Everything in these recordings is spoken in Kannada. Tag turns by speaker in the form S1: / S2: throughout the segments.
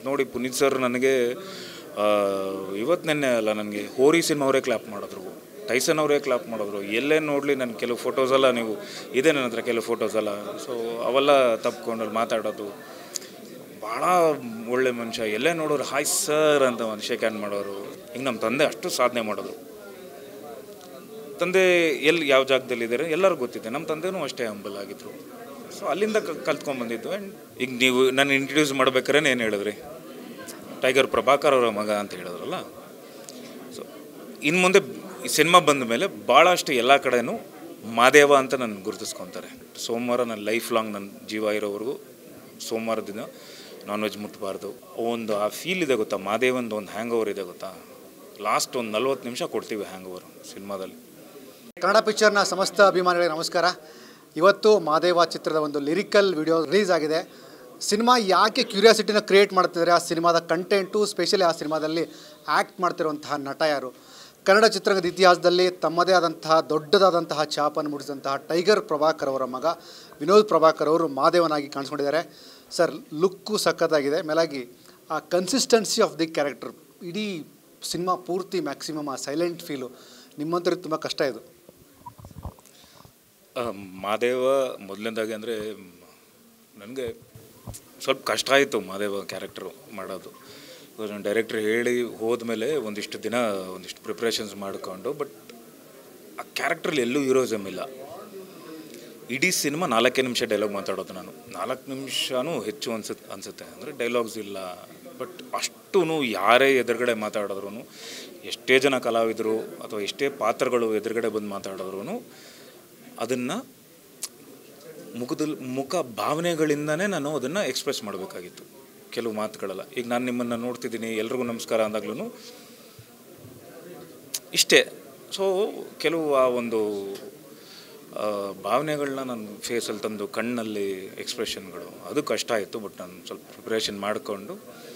S1: ಇವತ್ತು ನೋಡಿ ಪುನೀತ್ ಸರ್ ನನಗೆ ಆ, ಇವತ್ತು ನೆನ್ನೆ ಅಲ್ಲ ನನಗೆ ಹೋರಿ ಸಿನಿಮಾ ಅವರೇ ಕ್ಲಾಪ್ ಮಾಡಿದ್ರು ಟೈಸನ್ ಅವರೇ ಕ್ಲಾಪ್ ಮಾಡಿದ್ರು ಎಲ್ಲೇ ನೋಡಲಿ ನನ್ನ ಕೆಲವು ಫೋಟೋಸ್ ಎಲ್ಲ ನೀವು ಇದೆ ನನ್ನ ಹತ್ರ ಕೆಲವು ಫೋಟೋಸ್ ಎಲ್ಲ ಸೊ ಅವೆಲ್ಲ ತಪ್ಕೊಂಡು ಅಲ್ಲಿ ಮಾತಾಡೋದು ಭಾಳ ಒಳ್ಳೆ ಮನುಷ್ಯ ಎಲ್ಲೇ ನೋಡೋರು ಹಾಯ್ ಸರ್ ಅಂತ ಒಂದು ಶೇಕ್ ಹ್ಯಾಂಡ್ ಮಾಡೋರು ಹಿಂಗೆ ನಮ್ಮ ತಂದೆ ಅಷ್ಟು ಸಾಧನೆ ಮಾಡೋದು ತಂದೆ ಎಲ್ಲಿ ಯಾವ ಜಾಗದಲ್ಲಿದ್ದಾರೆ ಎಲ್ಲರಿಗೂ ಗೊತ್ತಿದೆ ನಮ್ಮ ತಂದೆನೂ ಅಷ್ಟೇ ಹಂಬಲ್ ಆಗಿದ್ರು ಸೊ ಅಲ್ಲಿಂದ ಕಲ್ತ್ಕೊಂಡ್ಬಂದಿದ್ದು ಆ್ಯಂಡ್ ಈಗ ನೀವು ನಾನು ಇಂಟ್ರಡ್ಯೂಸ್ ಮಾಡ್ಬೇಕಾದ್ರೆ ಏನು ಹೇಳಿದ್ರಿ ಟೈಗರ್ ಪ್ರಭಾಕರ್ ಅವರ ಮಗ ಅಂತ ಹೇಳಿದ್ರಲ್ಲ ಸೊ ಇನ್ನು ಮುಂದೆ ಈ ಸಿನಿಮಾ ಬಂದ ಮೇಲೆ ಭಾಳಷ್ಟು ಎಲ್ಲ ಕಡೆನೂ ಮಾದೇವ ಅಂತ ನನ್ನ ಗುರುತಿಸ್ಕೊತಾರೆ ಸೋಮವಾರ ನನ್ನ ಲೈಫ್ ಲಾಂಗ್ ನನ್ನ ಜೀವ ಇರೋವರೆಗೂ ಸೋಮವಾರ ದಿನ ನಾನ್ ವೆಜ್ ಮುಟ್ಟಬಾರ್ದು ಒಂದು ಆ ಫೀಲ್ ಇದೆ ಗೊತ್ತಾ ಮಾದೇವಂದು ಒಂದು ಹ್ಯಾಂಗ್ ಓವರ್ ಇದೆ ಗೊತ್ತಾ ಲಾಸ್ಟ್ ಒಂದು ನಲ್ವತ್ತು ನಿಮಿಷ ಕೊಡ್ತೀವಿ ಹ್ಯಾಂಗ್ ಓವರ್ ಸಿನಿಮಾದಲ್ಲಿ
S2: ಕನ್ನಡ ಪಿಕ್ಚರ್ನ ಸಮಸ್ತ ಅಭಿಮಾನಿಗಳಿಗೆ ನಮಸ್ಕಾರ ಇವತ್ತು ಮಾದೇವ ಚಿತ್ರದ ಒಂದು ಲಿರಿಕಲ್ ವಿಡಿಯೋ ರಿಲೀಸ್ ಆಗಿದೆ ಸಿನಿಮಾ ಯಾಕೆ ಕ್ಯೂರಿಯಾಸಿಟಿನ ಕ್ರಿಯೇಟ್ ಮಾಡ್ತಿದ್ದಾರೆ ಆ ಸಿನಿಮಾದ ಕಂಟೆಂಟು ಸ್ಪೆಷಲಿ ಆ ಸಿನಿಮಾದಲ್ಲಿ ಆ್ಯಕ್ಟ್ ಮಾಡ್ತಿರುವಂತಹ ನಟ ಯಾರು ಕನ್ನಡ ಚಿತ್ರರಂಗದ ಇತಿಹಾಸದಲ್ಲಿ ತಮ್ಮದೇ ಆದಂತಹ ದೊಡ್ಡದಾದಂತಹ ಛಾಪನ್ನು ಮೂಡಿಸಿದಂತಹ ಟೈಗರ್ ಪ್ರಭಾಕರ್ ಅವರ ಮಗ ವಿನೋದ್ ಪ್ರಭಾಕರ್ ಅವರು ಮಾದೇವನಾಗಿ ಕಾಣಿಸ್ಕೊಂಡಿದ್ದಾರೆ ಸರ್ ಲುಕ್ಕು ಸಖತ್ತಾಗಿದೆ ಮೇಲಾಗಿ ಆ ಕನ್ಸಿಸ್ಟೆನ್ಸಿ ಆಫ್ ದಿ ಕ್ಯಾರೆಕ್ಟರ್ ಇಡೀ ಸಿನಿಮಾ ಪೂರ್ತಿ ಮ್ಯಾಕ್ಸಿಮಮ್ ಆ ಸೈಲೆಂಟ್ ಫೀಲು ನಿಮ್ಮಂಥವ್ರಿಗೆ ತುಂಬ ಕಷ್ಟ ಇದು
S1: ಆ, ಮಾದೇವ ಮೊದಲನೇದಾಗಿ ಅಂದರೆ ನನಗೆ ಸ್ವಲ್ಪ ಕಷ್ಟ ಆಯಿತು ಮಾದೇವ ಕ್ಯಾರೆಕ್ಟ್ರು ಮಾಡೋದು ಡೈರೆಕ್ಟ್ರ್ ಹೇಳಿ ಹೋದ್ಮೇಲೆ ಒಂದಿಷ್ಟು ದಿನ ಒಂದಿಷ್ಟು ಪ್ರಿಪ್ರೇಷನ್ಸ್ ಮಾಡಿಕೊಂಡು ಬಟ್ ಆ ಕ್ಯಾರೆಕ್ಟ್ರಲ್ಲಿ ಎಲ್ಲೂ ಹೀರೋಸಮ್ ಇಲ್ಲ ಇಡೀ ಸಿನಿಮಾ ನಾಲ್ಕೇ ನಿಮಿಷ ಡೈಲಾಗ್ ಮಾತಾಡೋದು ನಾನು ನಾಲ್ಕು ನಿಮಿಷನೂ ಹೆಚ್ಚು ಅನ್ಸುತ್ತೆ ಅನಿಸುತ್ತೆ ಅಂದರೆ ಡೈಲಾಗ್ಸ್ ಇಲ್ಲ ಬಟ್ ಅಷ್ಟೂ ಯಾರೇ ಎದುರುಗಡೆ ಮಾತಾಡಿದ್ರು ಎಷ್ಟೇ ಜನ ಕಲಾವಿದರು ಅಥವಾ ಎಷ್ಟೇ ಪಾತ್ರಗಳು ಎದುರುಗಡೆ ಬಂದು ಮಾತಾಡಿದ್ರು ಅದನ್ನು ಮುಖದಲ್ಲಿ ಮುಖ ಭಾವನೆಗಳಿಂದನೇ ನಾನು ಅದನ್ನು ಎಕ್ಸ್ಪ್ರೆಸ್ ಮಾಡಬೇಕಾಗಿತ್ತು ಕೆಲವು ಮಾತುಗಳಲ್ಲ ಈಗ ನಾನು ನಿಮ್ಮನ್ನು ನೋಡ್ತಿದ್ದೀನಿ ಎಲ್ರಿಗೂ ನಮಸ್ಕಾರ ಅಂದಾಗ್ಲೂ ಇಷ್ಟೇ ಸೊ ಕೆಲವು ಆ ಒಂದು ಆ, ಭಾವನೆಗಳನ್ನ ನಾನು ಫೇಸಲ್ಲಿ ತಂದು ಕಣ್ಣಲ್ಲಿ ಎಕ್ಸ್ಪ್ರೆಷನ್ಗಳು ಅದು ಕಷ್ಟ ಆಯಿತು ಬಟ್ ನಾನು ಸ್ವಲ್ಪ ಪ್ರಿಪ್ರೇಷನ್ ಮಾಡಿಕೊಂಡು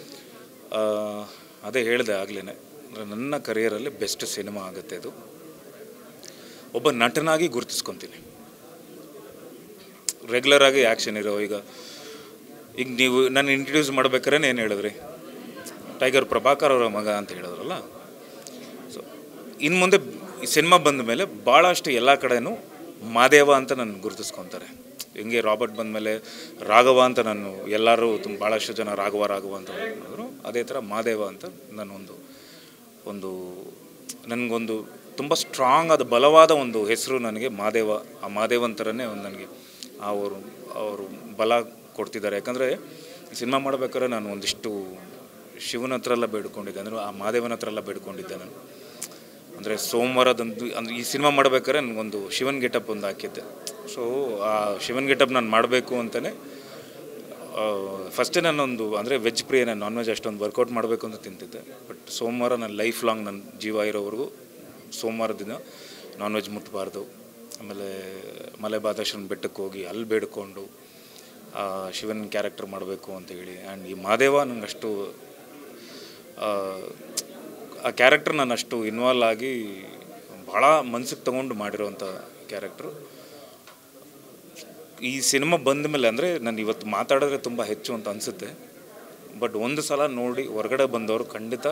S1: ಅದೇ ಹೇಳಿದೆ ಆಗಲೇ ನನ್ನ ಕರಿಯರಲ್ಲಿ ಬೆಸ್ಟ್ ಸಿನಿಮಾ ಆಗುತ್ತೆ ಇದು ಒಬ್ಬ ನಟನಾಗಿ ಗುರುತಿಸ್ಕೊತೀನಿ ರೆಗ್ಯುಲರ್ ಆಗಿ ಆ್ಯಕ್ಷನ್ ಇರೋ ಈಗ ಈಗ ನೀವು ನಾನು ಇಂಟ್ರಡ್ಯೂಸ್ ಮಾಡ್ಬೇಕಾದ್ರೆ ಏನು ಹೇಳಿದ್ರಿ ಟೈಗರ್ ಪ್ರಭಾಕರ್ ಅವರ ಮಗ ಅಂತ ಹೇಳಿದ್ರಲ್ಲ ಸೊ ಇನ್ನು ಮುಂದೆ ಈ ಸಿನಿಮಾ ಬಂದ ಮೇಲೆ ಭಾಳಷ್ಟು ಎಲ್ಲ ಕಡೆನೂ ಮಾದೇವ ಅಂತ ನನ್ನ ಗುರುತಿಸ್ಕೊತಾರೆ ಹಿಂಗೆ ರಾಬರ್ಟ್ ಬಂದಮೇಲೆ ರಾಘವ ಅಂತ ನಾನು ಎಲ್ಲರೂ ತುಂಬ ಭಾಳಷ್ಟು ಜನ ರಾಘವ ರಾಘವ ಅಂತ ಹೇಳಿದ್ರು ಅದೇ ಥರ ಮಾದೇವ ಅಂತ ನಾನೊಂದು ಒಂದು ನನಗೊಂದು ತುಂಬ ಸ್ಟ್ರಾಂಗ್ ಆದ ಬಲವಾದ ಒಂದು ಹೆಸರು ನನಗೆ ಮಾದೇವ ಆ ಮಾದೇವನ್ ಥರನೇ ಒಂದು ನನಗೆ ಅವರು ಅವರು ಬಲ ಕೊಡ್ತಿದ್ದಾರೆ ಯಾಕಂದರೆ ಸಿನಿಮಾ ಮಾಡ್ಬೇಕಾದ್ರೆ ನಾನು ಒಂದಿಷ್ಟು ಶಿವನ ಹತ್ರ ಎಲ್ಲ ಬೇಡ್ಕೊಂಡಿದ್ದೆ ಅಂದರೆ ಆ ಮಾದೇವನ ಹತ್ರ ಎಲ್ಲ ಬೇಡ್ಕೊಂಡಿದ್ದೆ ನಾನು ಅಂದರೆ ಸೋಮವಾರದಂದು ಅಂದ್ರೆ ಈ ಸಿನಿಮಾ ಮಾಡ್ಬೇಕಾದ್ರೆ ನನಗೊಂದು ಶಿವನ್ ಗೆಟಪ್ ಒಂದು ಹಾಕಿದ್ದೆ ಸೊ ಆ ಶಿವನ್ ಗೆಟಪ್ ನಾನು ಮಾಡಬೇಕು ಅಂತಲೇ ಫಸ್ಟೇ ನಾನೊಂದು ಅಂದರೆ ವೆಜ್ ಪ್ರಿಯ ನಾನು ನಾನ್ ವೆಜ್ ಅಷ್ಟೊಂದು ವರ್ಕೌಟ್ ಮಾಡಬೇಕು ಅಂತ ತಿಂತಿದ್ದೆ ಬಟ್ ಸೋಮವಾರ ನನ್ನ ಲೈಫ್ ಲಾಂಗ್ ನನ್ನ ಜೀವ ಇರೋವರೆಗೂ ಸೋಮವಾರ ದಿನ ನಾನ್ ವೆಜ್ ಮುಟ್ಟಬಾರ್ದು ಆಮೇಲೆ ಮಲೆಬಾದೇಶ್ವರನ ಬೆಟ್ಟಕ್ಕೆ ಹೋಗಿ ಅಲ್ಲಿ ಬೇಡ್ಕೊಂಡು ಆ ಶಿವನ ಕ್ಯಾರೆಕ್ಟರ್ ಮಾಡಬೇಕು ಅಂತ ಹೇಳಿ ಆ್ಯಂಡ್ ಈ ಮಾದೇವ ನನಗಷ್ಟು ಆ, ಆ ಕ್ಯಾರೆಕ್ಟರ್ ನಾನು ಅಷ್ಟು ಇನ್ವಾಲ್ವ್ ಆಗಿ ಭಾಳ ಮನ್ಸಿಗೆ ತಗೊಂಡು ಮಾಡಿರೋವಂಥ ಕ್ಯಾರೆಕ್ಟ್ರು ಈ ಸಿನಿಮಾ ಬಂದ ಮೇಲೆ ಅಂದರೆ ನಾನು ಇವತ್ತು ಮಾತಾಡಿದ್ರೆ ತುಂಬ ಹೆಚ್ಚು ಅಂತ ಅನಿಸುತ್ತೆ ಬಟ್ ಒಂದು ಸಲ ನೋಡಿ ಹೊರಗಡೆ ಬಂದವರು ಖಂಡಿತ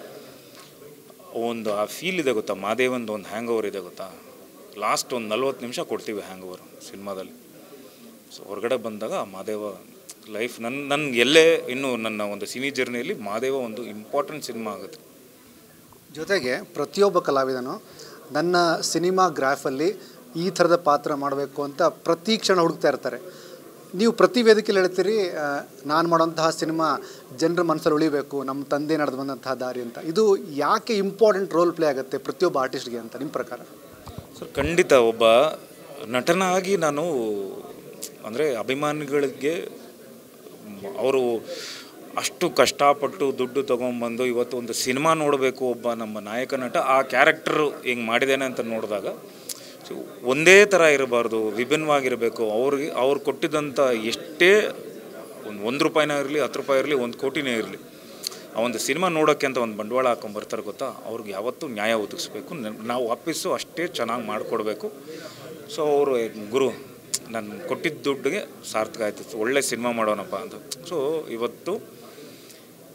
S1: ಒಂದು ಆ ಫೀಲ್ ಇದೆ ಗೊತ್ತಾ ಮಾದೇವಂದು ಒಂದು ಹ್ಯಾಂಗ್ ಓವರ್ ಇದೆ ಗೊತ್ತಾ ಲಾಸ್ಟ್ ಒಂದು ನಲ್ವತ್ತು ನಿಮಿಷ ಕೊಡ್ತೀವಿ ಹ್ಯಾಂಗ್ ಓವರ್ ಸಿನಿಮಾದಲ್ಲಿ ಸೊ ಹೊರಗಡೆ ಬಂದಾಗ ಆ ಮಾದೇವ ಲೈಫ್ ನನ್ನ ನನ್ನ ಎಲ್ಲೇ ಇನ್ನೂ ನನ್ನ ಒಂದು ಸಿನಿ ಜರ್ನಿಯಲ್ಲಿ ಮಾದೇವ ಒಂದು ಇಂಪಾರ್ಟೆಂಟ್ ಸಿನಿಮಾ ಆಗುತ್ತೆ
S2: ಜೊತೆಗೆ ಪ್ರತಿಯೊಬ್ಬ ಕಲಾವಿದನು ನನ್ನ ಸಿನಿಮಾ ಗ್ರಾಫಲ್ಲಿ ಈ ಥರದ ಪಾತ್ರ ಮಾಡಬೇಕು ಅಂತ ಪ್ರತಿ ಕ್ಷಣ ಹುಡುಕ್ತಾ ಇರ್ತಾರೆ ನೀವು ಪ್ರತಿ ವೇದಿಕೆಯಲ್ಲಿ ಹೇಳ್ತೀರಿ ನಾನು ಮಾಡೋಂತಹ ಸಿನಿಮಾ ಜನರ ಮನಸ್ಸಲ್ಲಿ ಉಳಿಬೇಕು ನಮ್ಮ ತಂದೆ ನಡೆದು ಬಂದಂತಹ ದಾರಿ ಅಂತ ಇದು ಯಾಕೆ ಇಂಪಾರ್ಟೆಂಟ್ ರೋಲ್ ಪ್ಲೇ ಆಗುತ್ತೆ ಪ್ರತಿಯೊಬ್ಬ ಆರ್ಟಿಸ್ಟ್ಗೆ ಅಂತ ನಿಮ್ಮ ಪ್ರಕಾರ
S1: ಸರ್ ಖಂಡಿತ ಒಬ್ಬ ನಟನಾಗಿ ನಾನು ಅಂದರೆ ಅಭಿಮಾನಿಗಳಿಗೆ ಅವರು ಅಷ್ಟು ಕಷ್ಟಪಟ್ಟು ದುಡ್ಡು ತೊಗೊಂಬಂದು ಇವತ್ತು ಒಂದು ಸಿನಿಮಾ ನೋಡಬೇಕು ಒಬ್ಬ ನಮ್ಮ ನಾಯಕ ನಟ ಆ ಕ್ಯಾರೆಕ್ಟರ್ ಹಿಂಗೆ ಮಾಡಿದ್ದೇನೆ ಅಂತ ನೋಡಿದಾಗ ಸೊ ಒಂದೇ ಥರ ಇರಬಾರ್ದು ವಿಭಿನ್ನವಾಗಿರಬೇಕು ಅವ್ರಿಗೆ ಅವ್ರು ಕೊಟ್ಟಿದ್ದಂಥ ಎಷ್ಟೇ ಒಂದು ಒಂದು ರೂಪಾಯಿನೇ ಇರಲಿ ಹತ್ತು ರೂಪಾಯಿ ಇರಲಿ ಒಂದು ಕೋಟಿನೇ ಇರಲಿ ಆ ಒಂದು ಸಿನಿಮಾ ನೋಡೋಕ್ಕೆ ಅಂತ ಒಂದು ಬಂಡವಾಳ ಹಾಕೊಂಬರ್ತಾರೆ ಗೊತ್ತಾ ಅವ್ರಿಗೆ ಯಾವತ್ತೂ ನ್ಯಾಯ ಒದಗಿಸ್ಬೇಕು ನ- ನಾವು ವಾಪಸ್ಸು ಅಷ್ಟೇ ಚೆನ್ನಾಗಿ ಮಾಡಿಕೊಡ್ಬೇಕು ಸೊ ಅವರು ಗುರು ನಾನು ಕೊಟ್ಟಿದ್ದ ದುಡ್ಡಿಗೆ ಸಾರ್ಥಕ ಆಯ್ತು ಒಳ್ಳೆ ಸಿನಿಮಾ ಮಾಡೋಣಪ್ಪ ಅಂತ ಸೊ ಇವತ್ತು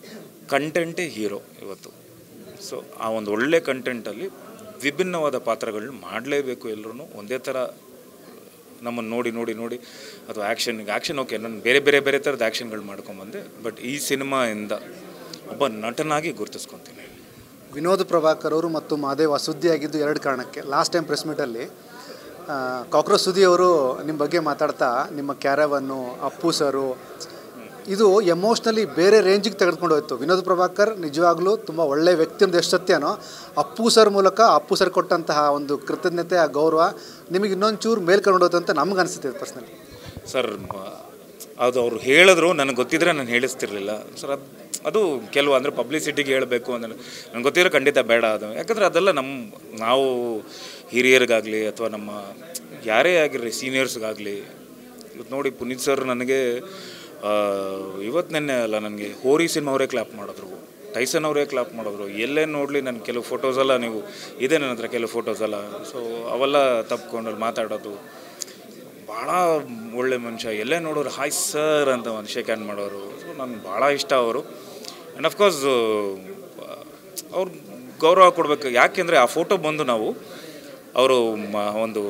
S1: ಕಂಟೆಂಟೇ ಹೀರೋ ಇವತ್ತು ಸೊ ಆ ಒಂದು ಒಳ್ಳೆ ಕಂಟೆಂಟಲ್ಲಿ ವಿಭಿನ್ನವಾದ ಪಾತ್ರಗಳನ್ನ ಮಾಡಲೇಬೇಕು ಎಲ್ಲರೂ ಒಂದೇ ಥರ ನಮ್ಮನ್ನು ನೋಡಿ ನೋಡಿ ನೋಡಿ ಅಥವಾ ಆ್ಯಕ್ಷನ್ ಆ್ಯಕ್ಷನ್ ಓಕೆ ನಾನು ಬೇರೆ ಬೇರೆ ಬೇರೆ ಥರದ ಆ್ಯಕ್ಷನ್ಗಳು ಮಾಡ್ಕೊಂಬಂದೆ ಬಟ್ ಈ ಸಿನಿಮಾಯಿಂದ ಒಬ್ಬ ನಟನಾಗಿ ಗುರುತಿಸ್ಕೊತೀನಿ
S2: ವಿನೋದ್ ಪ್ರಭಾಕರ್ ಅವರು ಮತ್ತು ಮಾದೇವ ಸುದ್ದಿಯಾಗಿದ್ದು ಎರಡು ಕಾರಣಕ್ಕೆ ಲಾಸ್ಟ್ ಟೈಮ್ ಪ್ರೆಸ್ ಮೀಟಲ್ಲಿ ಕಾಕ್ರೋಚ್ ಸುದಿ ಅವರು ನಿಮ್ಮ ಬಗ್ಗೆ ಮಾತಾಡ್ತಾ ನಿಮ್ಮ ಕ್ಯಾರವನ್ನು ಅಪ್ಪು ಸರು ಇದು ಎಮೋಷ್ನಲಿ ಬೇರೆ ರೇಂಜಿಗೆ ತೆಗೆದುಕೊಂಡು ಹೋಯ್ತು ವಿನೋದ್ ಪ್ರಭಾಕರ್ ನಿಜವಾಗ್ಲೂ ತುಂಬ ಒಳ್ಳೆಯ ವ್ಯಕ್ತಿ ಅಂತ ಎಷ್ಟು ಸತ್ಯನೋ ಅಪ್ಪು ಸರ್ ಮೂಲಕ ಅಪ್ಪು ಸರ್ ಕೊಟ್ಟಂತಹ ಒಂದು ಕೃತಜ್ಞತೆ ಆ ಗೌರವ ನಿಮಗೆ ಇನ್ನೊಂದು ಚೂರು ಮೇಲ್ಕೊಂಡು ಹೋಯ್ತು ಅಂತ ನಮ್ಗೆ ಅನಿಸುತ್ತೆ ಪರ್ಸ್ನಲಿ
S1: ಸರ್ ಮ- ಅದು ಅವ್ರು ಹೇಳಿದ್ರು ನನಗೆ ಗೊತ್ತಿದ್ರೆ ನಾನು ಹೇಳಿಸ್ತಿರ್ಲಿಲ್ಲ ಸರ್ ಅದು ಅದು ಕೆಲವು ಅಂದರೆ ಪಬ್ಲಿಸಿಟಿಗೆ ಹೇಳಬೇಕು ಅಂದರೆ ನನಗೆ ಗೊತ್ತಿರೋ ಖಂಡಿತ ಬೇಡ ಅದು ಯಾಕಂದರೆ ಅದೆಲ್ಲ ನಮ್ಮ ನಾವು ಹಿರಿಯರಿಗಾಗಲಿ ಅಥವಾ ನಮ್ಮ ಯಾರೇ ಆಗಿರಲಿ ಸೀನಿಯರ್ಸ್ಗಾಗಲಿ ಇವತ್ತು ನೋಡಿ ಪುನೀತ್ ಸರ್ ನನಗೆ ಇವತ್ತು ನೆನ್ನೆ ಅಲ್ಲ ನನಗೆ ಹೋರಿ ಸಿನಿಮಾ ಅವರೇ ಕ್ಲಾಪ್ ಮಾಡಿದ್ರು ಟೈಸನ್ ಅವರೇ ಕ್ಲಾಪ್ ಮಾಡಿದ್ರು ಎಲ್ಲೇ ನೋಡಲಿ ನನ್ನ ಕೆಲವು ಫೋಟೋಸ್ ಎಲ್ಲ ನೀವು ಇದೆ ನನ್ನ ಹತ್ರ ಕೆಲವು ಫೋಟೋಸ್ ಎಲ್ಲ ಸೊ ಅವೆಲ್ಲ ತಪ್ಕೊಂಡು ಅಲ್ಲಿ ಮಾತಾಡೋದು ಭಾಳ ಒಳ್ಳೆ ಮನುಷ್ಯ ಎಲ್ಲೇ ನೋಡೋರು ಹಾಯ್ ಸರ್ ಅಂತ ಒಂದು ಶೇಕ್ ಹ್ಯಾಂಡ್ ಮಾಡೋರು ಸೊ ನನಗೆ ಭಾಳ ಇಷ್ಟ ಅವರು ಆ್ಯಂಡ್ ಅಫ್ಕೋರ್ಸ್ ಅವ್ರು ಗೌರವ ಕೊಡಬೇಕು ಯಾಕೆಂದರೆ ಆ ಫೋಟೋ ಬಂದು ನಾವು ಅವರು ಮ- ಒಂದು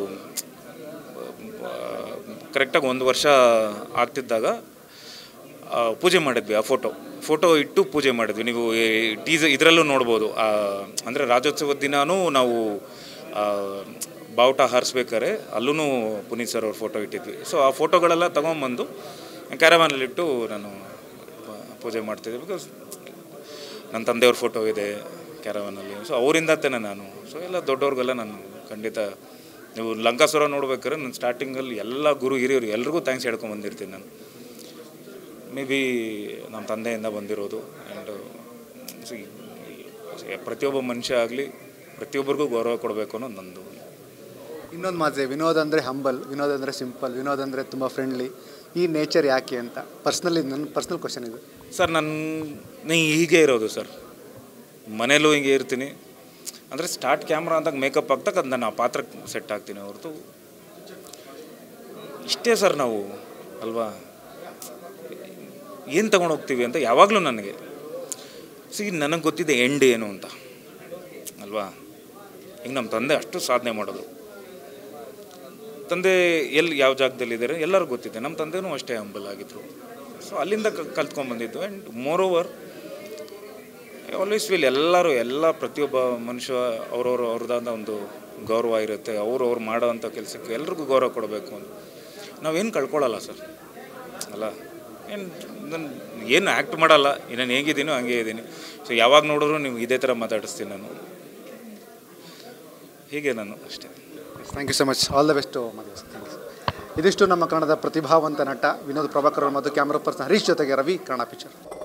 S1: ಕರೆಕ್ಟಾಗಿ ಒಂದು ವರ್ಷ ಆಗ್ತಿದ್ದಾಗ ಆ, ಪೂಜೆ ಮಾಡಿದ್ವಿ ಆ ಫೋಟೋ ಫೋಟೋ ಇಟ್ಟು ಪೂಜೆ ಮಾಡಿದ್ವಿ ನೀವು ಟೀಸ ಇದರಲ್ಲೂ ನೋಡ್ಬೋದು ಅಂದರೆ ರಾಜ್ಯೋತ್ಸವದ ದಿನಾನೂ ನಾವು ಆ, ಬಾವುಟ ಹಾರಿಸ್ಬೇಕಾದ್ರೆ ಅಲ್ಲೂ ಪುನೀತ್ ಸರ್ ಅವ್ರ ಫೋಟೋ ಇಟ್ಟಿದ್ವಿ ಸೊ ಆ ಫೋಟೋಗಳೆಲ್ಲ ತೊಗೊಂಬಂದು ಕ್ಯಾರವಾನಲ್ಲಿಟ್ಟು ನಾನು ಪ- ಪೂಜೆ ಮಾಡ್ತಿದ್ದೆ ಬಿಕಾಸ್ ನನ್ನ ತಂದೆಯವ್ರ ಫೋಟೋ ಇದೆ ಕ್ಯಾರವಾನಲ್ಲಿ ಸೊ ಅವರಿಂದ ತಾನೆ ನಾನು ಸೊ ಎಲ್ಲ ದೊಡ್ಡವ್ರಿಗೆಲ್ಲ ನಾನು ಖಂಡಿತ ನೀವು ಲಂಕಾಸುರ ನೋಡ್ಬೇಕಾದ್ರೆ ನಾನು ಸ್ಟಾರ್ಟಿಂಗಲ್ಲಿ ಎಲ್ಲ ಗುರು ಹಿರಿಯರು ಎಲ್ರಿಗೂ ಥ್ಯಾಂಕ್ಸ್ ಹೇಳ್ಕೊಂಡು ಬಂದಿರ್ತೀನಿ ನಾನು ಮೇ ಬಿ ನಮ್ಮ ತಂದೆಯಿಂದ ಬಂದಿರೋದು ಆ್ಯಂಡ್ ಪ್ರತಿಯೊಬ್ಬ ಮನುಷ್ಯ ಆಗಲಿ ಪ್ರತಿಯೊಬ್ಬರಿಗೂ ಗೌರವ ಕೊಡಬೇಕು ಅನ್ನೋದು ನಂದು
S2: ಇನ್ನೊಂದು ಮಾತೆ ವಿನೋದ್ ಅಂದರೆ ಹಂಬಲ್ ವಿನೋದ್ ಅಂದರೆ ಸಿಂಪಲ್ ವಿನೋದ್ ಅಂದರೆ ತುಂಬ ಫ್ರೆಂಡ್ಲಿ ಈ ನೇಚರ್ ಯಾಕೆ ಅಂತ ಪರ್ಸ್ನಲಿ ನನ್ನ ಪರ್ಸ್ನಲ್ ಕ್ವಶನ್ ಇದು
S1: ಸರ್ ನನ್ನ ನೀ ಹೀಗೆ ಇರೋದು ಸರ್ ಮನೇಲೂ ಹಿಂಗೆ ಇರ್ತೀನಿ ಅಂದರೆ ಸ್ಟಾರ್ಟ್ ಕ್ಯಾಮ್ರಾ ಅಂದಾಗ ಮೇಕಪ್ ಆಗ್ತಕ್ಕ ಅದು ನಾನು ಆ ಪಾತ್ರಕ್ಕೆ ಸೆಟ್ ಆಗ್ತೀನಿ ಹೊರತು ಇಷ್ಟೇ ಸರ್ ನಾವು ಅಲ್ವಾ ಏನು ತಗೊಂಡು ಹೋಗ್ತೀವಿ ಅಂತ ಯಾವಾಗಲೂ ನನಗೆ ಸಿ ನನಗೆ ಗೊತ್ತಿದೆ ಎಂಡ್ ಏನು ಅಂತ ಅಲ್ವಾ ಈಗ ನಮ್ಮ ತಂದೆ ಅಷ್ಟು ಸಾಧನೆ ಮಾಡೋದು ತಂದೆ ಎಲ್ಲಿ ಯಾವ ಜಾಗದಲ್ಲಿದ್ದಾರೆ ಎಲ್ಲರಿಗೂ ಗೊತ್ತಿದೆ ನಮ್ಮ ತಂದೆನೂ ಅಷ್ಟೇ ಹಂಬಲ್ ಆಗಿದ್ರು ಸೊ ಅಲ್ಲಿಂದ ಕ- ಕಲ್ತ್ಕೊಂಡ್ಬಂದಿದ್ದು and moreover always will ಎಲ್ಲರೂ ಎಲ್ಲ ಪ್ರತಿಯೊಬ್ಬ ಮನುಷ್ಯ ಅವ್ರವ್ರ ಅವ್ರದ್ದಾದ ಒಂದು ಗೌರವ ಇರುತ್ತೆ ಅವ್ರು ಅವ್ರು ಮಾಡೋ ಅಂಥ ಕೆಲಸಕ್ಕೆ ಎಲ್ರಿಗೂ ಗೌರವ ಕೊಡಬೇಕು ಅಂತ ನಾವೇನು ಕಳ್ಕೊಳ್ಳಲ್ಲ ಸರ್ ಅಲ್ಲ ಏನು ನಾನು ಏನು ಆ್ಯಕ್ಟ್ ಮಾಡಲ್ಲ ನಾನು ಹೇಗಿದ್ದೀನೋ ಹಂಗೆ ಇದ್ದೀನಿ ಸೊ ಯಾವಾಗ ನೋಡಿದ್ರು ನೀವು ಇದೇ ಥರ ಮಾತಾಡಿಸ್ತೀನಿ ನಾನು ಹೀಗೆ ನಾನು ಅಷ್ಟೇ
S2: thank you so much all the best ಮದುವೆ ಇದಿಷ್ಟು ನಮ್ಮ ಕನ್ನಡದ ಪ್ರತಿಭಾವಂತ ನಟ ವಿನೋದ್ ಪ್ರಭಾಕರ್ ಅವರು ಮತ್ತು ಕ್ಯಾಮ್ರಾ ಪರ್ಸನ್ ಹರೀಶ್ ಜೊತೆಗೆ ರವಿ ಕನ್ನಡ ಪಿಕ್ಚರ್